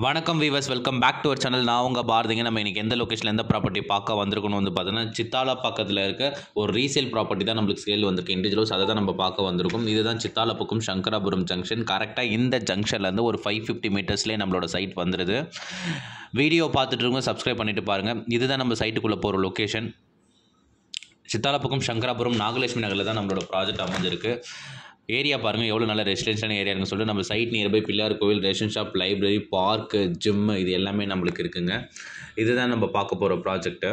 வணக்கம் viewers welcome back to our channel நான் உங்கள் பாரதிங்க நம்ம இன்றைக்கி எந்த லொக்கேஷனில் எந்த ப்ராப்பர்ட்டி பார்க்க வந்திருக்கணும் வந்து பார்த்தீங்கன்னா சித்தாலா பக்கத்தில் இருக்க ஒரு ரீசேல் ப்ராப்பர்ட்டி தான் நம்மளுக்கு சேல் வந்திருக்கு இண்டிவிஜுவல்ஸ் அதை தான் நம்ம பார்க்க வந்திருக்கும் இதுதான் சித்தாலா பக்கம் சங்கராபுரம் ஜங்ஷன் கரெக்டாக இந்த ஜங்ஷன்லேருந்து ஒரு ஃபைவ் ஃபிஃப்டி மீட்டர்ஸ்லேயே நம்மளோட சைட் வந்துடுது வீடியோ பார்த்துட்டு இருக்கோங்க சப்ஸ்கிரைப் பண்ணிட்டு பாருங்கள் இதுதான் நம்ம சைட்டுக்குள்ளே போகிற லொக்கேஷன் சித்தாலப்பக்கம் சங்கராபுரம் நாகலட்சுமி நகரில் தான் நம்மளோட ப்ராஜெக்ட் அமைஞ்சிருக்கு ஏரியா பாருங்கள் எவ்வளோ நல்ல ரெசிடென்ஷியல் ஏரியா இருக்குன்னு சொல்லிட்டு நம்ம சைட் நியர்பை பிள்ளையார் கோவில் ration shop library park gym இது எல்லாமே நம்மளுக்கு இருக்குங்க இதுதான் நம்ம பார்க்க போகிற ப்ராஜெக்ட்டு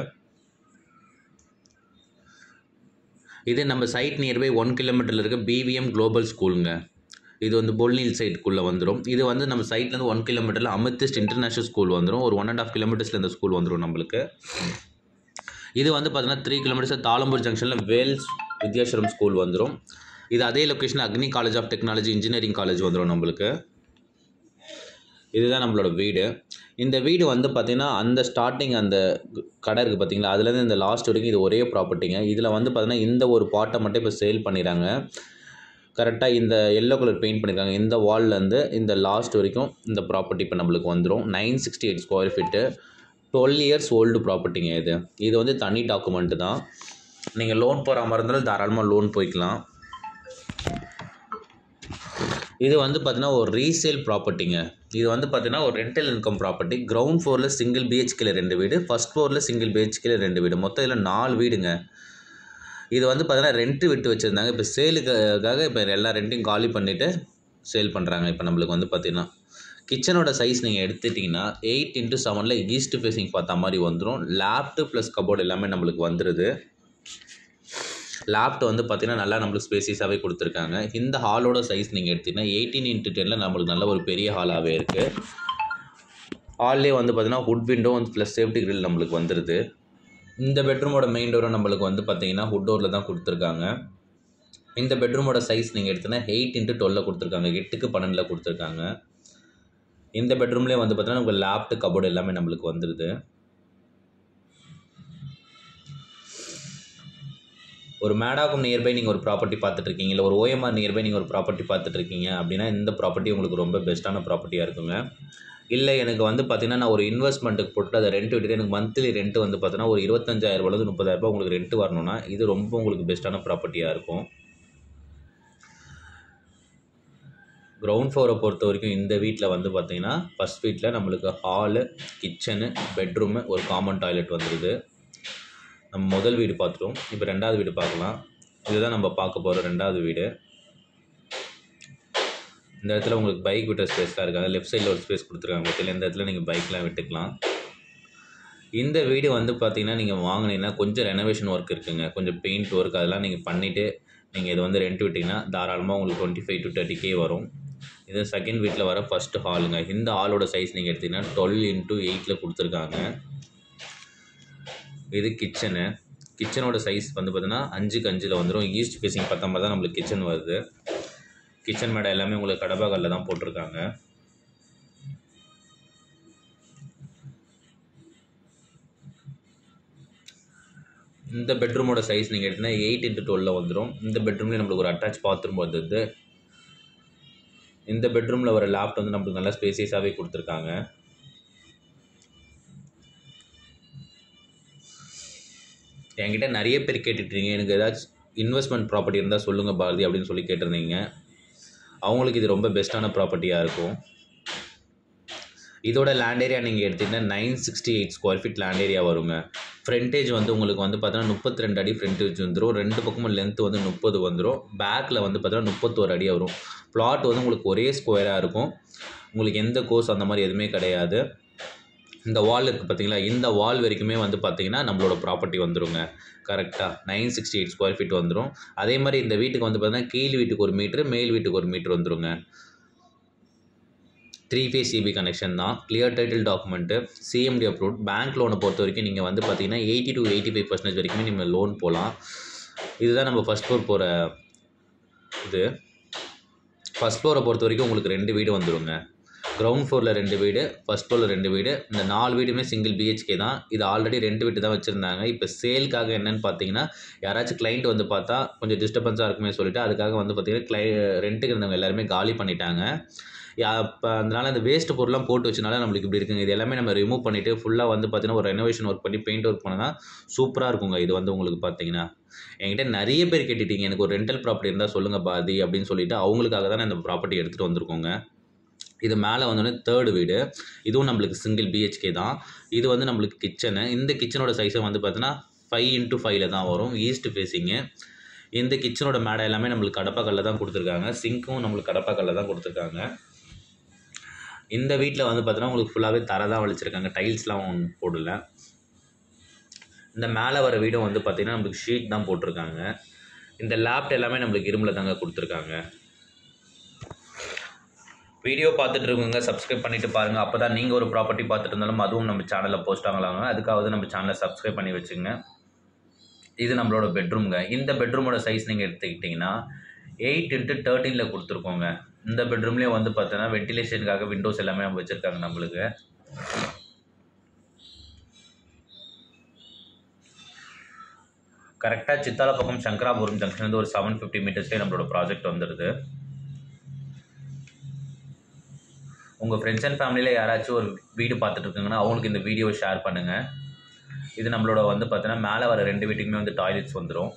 இது நம்ம சைட் நியர்பை ஒன் கிலோமீட்டரில் இருக்க பிவிஎம் குளோபல் ஸ்கூலுங்க இது வந்து பொல்நீல் சைட்டுக்குள்ளே வந்துடும் இது வந்து நம்ம சைட்லேருந்து ஒன் கிலோமீட்டரில் அமித்திஸ்ட் இன்டர்நேஷனல் ஸ்கூல் வந்துடும் ஒரு ஒன் அண்ட் ஆஃப் கிலோமீட்டர்ஸில் இந்த ஸ்கூல் வந்துடும் நம்மளுக்கு இது வந்து பார்த்தீங்கன்னா த்ரீ கிலோமீட்டர்ஸ் தாளம்பூர் ஜங்ஷனில் வேல்ஸ் வித்யாஸ்வரம் ஸ்கூல் வந்துடும் இது அதே location Agni college of technology engineering college வந்துடும் நம்மளுக்கு இதுதான் நம்மளோட வீடு இந்த வீடு வந்து பார்த்திங்கன்னா அந்த ஸ்டார்டிங் அந்த கடை இருக்குது பார்த்தீங்களா அதுலேருந்து இந்த லாஸ்ட் வரைக்கும் இது ஒரே ப்ராப்பர்ட்டிங்க இதில் வந்து பார்த்திங்கன்னா இந்த ஒரு பாட்டை மட்டும் இப்போ சேல் பண்ணிடுறாங்க கரெக்டாக இந்த எல்லோ கலர் பெயிண்ட் பண்ணியிருக்காங்க இந்த வால்லேருந்து இந்த லாஸ்ட் வரைக்கும் இந்த ப்ராப்பர்ட்டி இப்போ நம்மளுக்கு வந்துடும் nine sixty eight square feet twelve years old ப்ராப்பர்ட்டிங்க இது இது வந்து தனி டாக்குமெண்ட்டு தான் நீங்கள் லோன் போகிற மாதிரி இருந்தாலும் தாராளமாக லோன் போய்க்கலாம் இது வந்து பார்த்தீங்கன்னா ஒரு ரீசேல் ப்ராப்பர்ட்டிங்க இது வந்து பார்த்தீங்கன்னா ஒரு ரெண்டல் இன்கம் ப்ராப்பர்ட்டி கிரவுண்ட் ஃப்ளோரில் சிங்கிள் பிஹெச்கேல ரெண்டு வீடு ஃபஸ்ட் ஃப்ளோரில் சிங்கிள் பிஹெச்கேல ரெண்டு வீடு மொத்தம் இதில் நாலு வீடுங்க இது வந்து பார்த்தீங்கன்னா ரெண்ட்டு விட்டு வச்சுருந்தாங்க இப்போ சேலுக்காக இப்போ எல்லா ரெண்ட்டையும் காலி பண்ணிவிட்டு சேல் பண்ணுறாங்க இப்போ நம்மளுக்கு வந்து பார்த்தீங்கன்னா கிச்சனோட சைஸ் நீங்கள் எடுத்துட்டிங்கன்னா எயிட் இன்ட்டு செவனில் ஈஸ்ட் ஃபேஸிங் பார்த்த மாதிரி வந்துடும் லேப்டு ப்ளஸ் கபோர்டு எல்லாமே நம்மளுக்கு வந்துடுது லேப்ட் வந்து பார்த்தீங்கன்னா நல்லா நம்மளுக்கு ஸ்பேசிஸாகவே கொடுத்துருக்காங்க இந்த ஹாலோட சைஸ் நீங்கள் எடுத்தீங்கன்னா எயிட்டீன் இன்ட்டு டெனில் நம்மளுக்கு நல்ல ஒரு பெரிய ஹாலாகவே இருக்குது ஹால்லே வந்து பார்த்தீங்கன்னா ஹுட் விண்டோ வந்து ப்ளஸ் சேஃப்டி கிரில் நம்மளுக்கு வந்துடுது இந்த பெட்ரூமோட மெயின் டோரை நம்மளுக்கு வந்து பார்த்தீங்கன்னா ஹுட் டோரில் தான் கொடுத்துருக்காங்க இந்த பெட்ரூமோட சைஸ் நீங்கள் எடுத்தீங்கன்னா எயிட் இன்ட்டு டுவெல்ல கொடுத்துருக்காங்க எட்டுக்கு பன்னெண்டில் கொடுத்துருக்காங்க இந்த பெட்ரூம்லேயே வந்து பார்த்தீங்கன்னா உங்களுக்கு லேப்டு கபோர்டு எல்லாமே நம்மளுக்கு வந்துடுது ஒரு மேடாக்கும் நியர்பை நீங்கள் ஒரு ப்ராப்பர்ட்டி பார்த்துட்டு இருக்கீங்க இல்லை ஒரு ஓஎம்ஆர் நியர்பை நீங்கள் ஒரு ப்ராப்பர்ட்டி பார்த்துட்டு இருக்கீங்க அப்படின்னா இந்த ப்ராப்பர்ட்டி உங்களுக்கு ரொம்ப பெஸ்ட்டான ப்ராப்பர்ட்டியாக இருக்குங்க இல்லை எனக்கு வந்து பார்த்தீங்கன்னா நான் ஒரு இன்வெஸ்ட்மெண்ட்டுக்கு போட்டு அதை ரெண்ட் விட்டுட்டு எனக்கு மந்த்லி ரெண்ட் வந்து பார்த்தீங்கன்னா ஒரு இருபத்தஞ்சாயிரரூபாலேருந்து முப்பதாயிரரூபா உங்களுக்கு ரெண்ட் வரணும்னா இது ரொம்ப உங்களுக்கு பெஸ்ட்டான ப்ராப்பர்ட்டியாக இருக்கும் கிரவுண்ட் ஃப்ளோரை பொறுத்த வரைக்கும் இந்த வீட்டில் வந்து பார்த்தீங்கன்னா ஃபஸ்ட் வீட்டில் நம்மளுக்கு ஹாலு கிச்சனு பெட்ரூமு ஒரு காமன் டாய்லெட் வந்துடுது நம்ம முதல் வீடு பார்த்துட்டோம் இப்போ ரெண்டாவது வீடு பார்க்கலாம் இதுதான் நம்ம பார்க்க போகிற ரெண்டாவது வீடு இந்த இடத்துல உங்களுக்கு பைக் விட்ட ஸ்பேஸ்லாம் இருக்காங்க லெஃப்ட் சைடில் ஒரு ஸ்பேஸ் கொடுத்துருக்காங்க பார்த்தீங்களா இந்த இடத்துல நீங்கள் பைக்லாம் விட்டுக்கலாம் இந்த வீடு வந்து பார்த்தீங்கன்னா நீங்கள் வாங்கினீங்கன்னா கொஞ்சம் ரெனோவேஷன் ஒர்க் இருக்குங்க கொஞ்சம் பெயிண்ட் ஒர்க் அதெல்லாம் நீங்கள் பண்ணிவிட்டு நீங்கள் இதை வந்து ரெண்ட் விட்டிங்கன்னா தாராளமாக உங்களுக்கு twenty five to thirty K வரும் இது செகண்ட் வீட்டில் வர ஃபஸ்ட்டு ஹாலுங்க இந்த ஹாலோட சைஸ் நீங்கள் எடுத்திங்கன்னா டுவெல் இன்ட்டு எயிட்டில் கொடுத்துருக்காங்க இது கிச்சனு கிச்சனோட சைஸ் வந்து பார்த்தீங்கன்னா அஞ்சுக்கு அஞ்சில் வந்துடும் ஈஸ்ட் ஃபேஸிங் பார்த்தா மாதிரி தான் நம்மளுக்கு கிச்சன் வருது கிச்சன் மேடை எல்லாமே உங்களுக்கு கடப்பாக்கல்ல தான் போட்டிருக்காங்க இந்த பெட்ரூமோட சைஸ் நீங்கள் எடுத்தினா எயிட் இன்ட்டு டுவெலில் வந்துடும் இந்த பெட்ரூம்லேயே நம்மளுக்கு ஒரு அட்டாச் பாத்ரூம் வந்துடுது இந்த பெட்ரூமில் வர லேப்ட் வந்து நம்மளுக்கு நல்லா ஸ்பேசியஸாகவே கொடுத்துருக்காங்க என்கிட்ட நிறைய பேர் கேட்டுட்ருக்கீங்க எனக்கு ஏதாச்சும் இன்வெஸ்ட்மெண்ட் ப்ராப்பர்ட்டி இருந்தால் சொல்லுங்கள் பாரதி அப்படின்னு சொல்லி கேட்டிருந்தீங்க அவங்களுக்கு இது ரொம்ப பெஸ்ட்டான ப்ராப்பர்ட்டியாக இருக்கும் இதோட லேண்ட் ஏரியா நீங்கள் எடுத்திங்கன்னா nine sixty eight square feet land area வருங்க ஃப்ரண்டேஜ் வந்து உங்களுக்கு வந்து பார்த்தீங்கன்னா முப்பத்தி ரெண்டு அடி ஃப்ரண்டேஜ் வந்துடும் ரெண்டு பக்கமும் லென்த் வந்து முப்பது வந்துடும் பேக்கில் வந்து பார்த்தீங்கன்னா முப்பத்தோரு அடி வரும் பிளாட் வந்து உங்களுக்கு ஒரே ஸ்கொயராக இருக்கும் உங்களுக்கு எந்த கோர்ஸ் அந்த மாதிரி எதுவுமே கிடையாது இந்த வால் இருக்குது பார்த்தீங்களா இந்த வால் வரைக்குமே வந்து பார்த்தீங்கன்னா நம்மளோட ப்ராப்பர்ட்டி வந்துருங்க கரெக்டாக nine sixty eight square feet வந்துடும் அதே மாதிரி இந்த வீட்டுக்கு வந்து பார்த்தீங்கன்னா கீழ் வீட்டுக்கு ஒரு மீட்ரு மேல் வீட்டுக்கு ஒரு மீட்ரு வந்துருங்க த்ரீ ஃபேஸ் சிபி கனெக்ஷன் தான் clear title document CMD approve bank லோனை பொறுத்த வரைக்கும் நீங்கள் வந்து பார்த்தீங்கன்னா eighty to eighty five percentage வரைக்குமே நீங்கள் லோன் போகலாம் இதுதான் நம்ம ஃபஸ்ட் ஃப்ளோர் போகிற இது ஃபஸ்ட் ஃப்ளோரை பொறுத்த வரைக்கும் உங்களுக்கு ரெண்டு வீடு வந்துருங்க கிரவுண்ட் ஃப்ளோரில் ரெண்டு வீடு ஃபஸ்ட் ஃப்ளோரில் ரெண்டு வீடு இந்த நாலு வீடுமே சிங்கிள் பிஹெச்கே தான் இது ஆல்ரெடி ரெண்டு வீட்டு தான் வச்சுருந்தாங்க இப்போ சேலுக்காக என்னென்னு பார்த்தீங்கன்னா யாராச்சும் கிளைண்ட் வந்து பார்த்தா கொஞ்சம் டிஸ்டர்பன்ஸாக இருக்குமே சொல்லிட்டு அதுக்காக வந்து பார்த்தீங்கன்னா கிளை ரெண்ட்டுக்கு இருந்தவங்க எல்லாருமே காலி பண்ணிட்டாங்க இப்போ அதனால அந்த வேஸ்ட் பொருள்லாம் போட்டு வச்சனால நம்மளுக்கு இப்படி இருக்குங்க இது எல்லாமே நம்ம ரிமூவ் பண்ணிவிட்டு ஃபுல்லாக வந்து பார்த்தீங்கன்னா ஒரு ரெனோவேஷன் ஒர்க் பண்ணி பெயிண்ட் ஒர்க் பண்ணால் சூப்பராக இருக்குங்க இது வந்து உங்களுக்கு பார்த்தீங்கன்னா என்கிட்ட நிறைய பேர் கேட்டுட்டீங்க எனக்கு ஒரு ரெண்டல் ப்ராப்பர்ட்டி இருந்தால் சொல்லுங்கள் பாதி அப்படின்னு சொல்லிட்டு அவங்களுக்காக தான் நான் இந்த ப்ராப்பர்ட்டி எடுத்துகிட்டு வந்திருக்கோங்க இது மேலே வந்தோடனே தேர்டு வீடு இதுவும் நம்மளுக்கு சிங்கிள் பிஹெச்கே தான் இது வந்து நம்மளுக்கு கிச்சனு இந்த கிச்சனோட சைஸை வந்து பார்த்தீங்கன்னா ஃபைவ் இன்ட்டு ஃபைவ்ல தான் வரும் ஈஸ்ட் ஃபேஸிங்கு இந்த கிச்சனோட மேடை எல்லாமே நம்மளுக்கு கடப்பாக்கல்ல தான் கொடுத்துருக்காங்க சிங்க்கும் நம்மளுக்கு கடப்பாக்கல்ல தான் கொடுத்துருக்காங்க இந்த வீட்டில் வந்து பார்த்தீங்கன்னா உங்களுக்கு ஃபுல்லாகவே தரை தான் வலிச்சிருக்காங்க டைல்ஸ்லாம் ஒன்றும் போடல இந்த மேலே வர வீடும் வந்து பார்த்திங்கன்னா நம்மளுக்கு ஷீட் தான் போட்டிருக்காங்க இந்த லேப்ட் எல்லாமே நம்மளுக்கு இரும்பில் தாங்க கொடுத்துருக்காங்க வீடியோ பார்த்துட்டு இருக்கவங்க சப்ஸ்கிரைப் பண்ணிட்டு பாருங்கள் அப்போ தான் நீங்கள் ஒரு ப்ராப்பர்ட்டி பார்த்துட்டு இருந்தாலும் அதுவும் நம்ம சேனலில் போஸ்ட் ஆகலாங்க அதுக்காவது நம்ம சேனலை சப்ஸ்கிரைப் பண்ணி வச்சுங்க இது நம்மளோட பெட்ரூம்ங்க இந்த பெட்ரூமோட சைஸ் நீங்கள் எடுத்துக்கிட்டிங்கன்னா எயிட் இன்ட்டு தேர்ட்டீனில் கொடுத்துருக்கோங்க இந்த பெட்ரூம்லேயே வந்து பார்த்தோன்னா வென்டிலேஷனுக்காக விண்டோஸ் எல்லாமே நம்ம வச்சுருக்காங்க நம்மளுக்கு கரெக்டாக சித்தால பக்கம் சங்கராபுரம் ஜங்ஷன்லேருந்து ஒரு செவன் ஃபிஃப்டி மீட்டர்ஸ்லேயே நம்மளோட ப்ராஜெக்ட் வந்துடுது உங்கள் ஃப்ரெண்ட்ஸ் அண்ட் ஃபேமிலியில் யாராச்சும் ஒரு வீடு பார்த்துட்டு இருக்காங்கன்னா அவங்களுக்கு இந்த வீடியோவை ஷேர் பண்ணுங்கள் இது நம்மளோட வந்து பார்த்தீங்கன்னா மேலே வர ரெண்டு வீட்டுக்குமே வந்து டாய்லெட்ஸ் வந்துடும்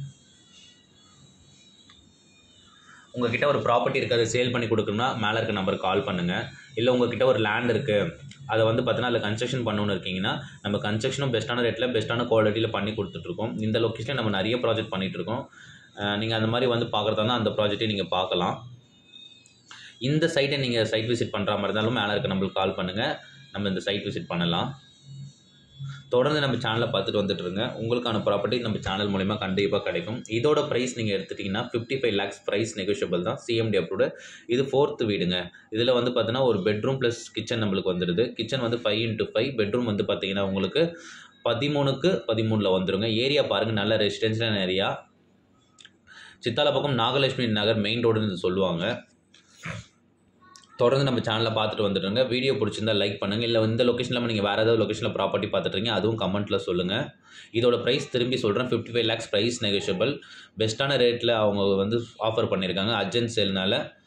உங்ககிட்ட ஒரு ப்ராப்பர்ட்டி இருக்குது அதை சேல் பண்ணி கொடுக்கணும்னா மேலே இருக்க நம்பருக்கு கால் பண்ணுங்கள் இல்லை உங்ககிட்ட ஒரு லேண்ட் இருக்குது அதை வந்து பார்த்தீங்கன்னா அதில் கன்ஸ்ட்ரக்ஷன் பண்ணணும்னு இருக்கீங்கன்னா நம்ம கன்ஸ்ட்ரக்ஷனும் பெஸ்ட்டான ரேட்டில் பெஸ்ட்டான குவாலிட்டியில் பண்ணி கொடுத்துட்ருக்கோம் இந்த லொக்கேஷனில் நம்ம நிறைய ப்ராஜெக்ட் பண்ணிகிட்டு இருக்கோம் நீங்கள் அந்த மாதிரி வந்து பார்க்குறதா இருந்தால் அந்த ப்ராஜெக்ட்டை நீங்கள் பார்க்கலாம் இந்த சைட்டை நீங்கள் சைட் விசிட் பண்ணுற மாதிரி இருந்தாலும் மேலே இருக்க நம்மளுக்கு கால் பண்ணுங்கள் நம்ம இந்த சைட் விசிட் பண்ணலாம் தொடர்ந்து நம்ம சேனலை பார்த்துட்டு வந்துட்டு இருங்க உங்களுக்கான ப்ராப்பர்ட்டி நம்ம சேனல் மூலிமா கண்டிப்பாக கிடைக்கும் இதோட ப்ரைஸ் நீங்கள் எடுத்துட்டிங்கன்னா fifty five lakhs price negotiable தான் சிஎம்டி அப்ரூவ்டு இது ஃபோர்த்து வீடுங்க இதில் வந்து பார்த்தீங்கன்னா ஒரு பெட்ரூம் ப்ளஸ் கிச்சன் நம்மளுக்கு வந்துடுது கிச்சன் வந்து ஃபைவ் இன்ட்டு ஃபைவ் பெட்ரூம் வந்து பார்த்தீங்கன்னா உங்களுக்கு பதிமூணுக்கு பதிமூணில் வந்துருங்க ஏரியா பாருங்கள் நல்ல ரெசிடென்ஷியல் ஏரியா சித்தால பக்கம் நாகலட்சுமி நகர் மெயின் ரோடுன்னு சொல்லுவாங்க தொடர்ந்து நம்ம சேனலில் பார்த்துட்டு வந்துடுங்க வீடியோ பிடிச்சிருந்தா லைக் பண்ணுங்கள் இல்லை இந்த லொக்கேஷனில் நீங்கள் வேறு ஏதாவது லொக்கேஷனில் ப்ராப்பர்ட்டி பார்த்துட்ருங்க அதுவும் கமெண்ட்டில் சொல்லுங்கள் இதோட ப்ரைஸ் திரும்பி சொல்கிறேன் fifty five lakhs price negotiable பெஸ்ட்டான ரேட்டில் அவங்க வந்து ஆஃபர் பண்ணியிருக்காங்க அர்ஜென்ட் சேல்னால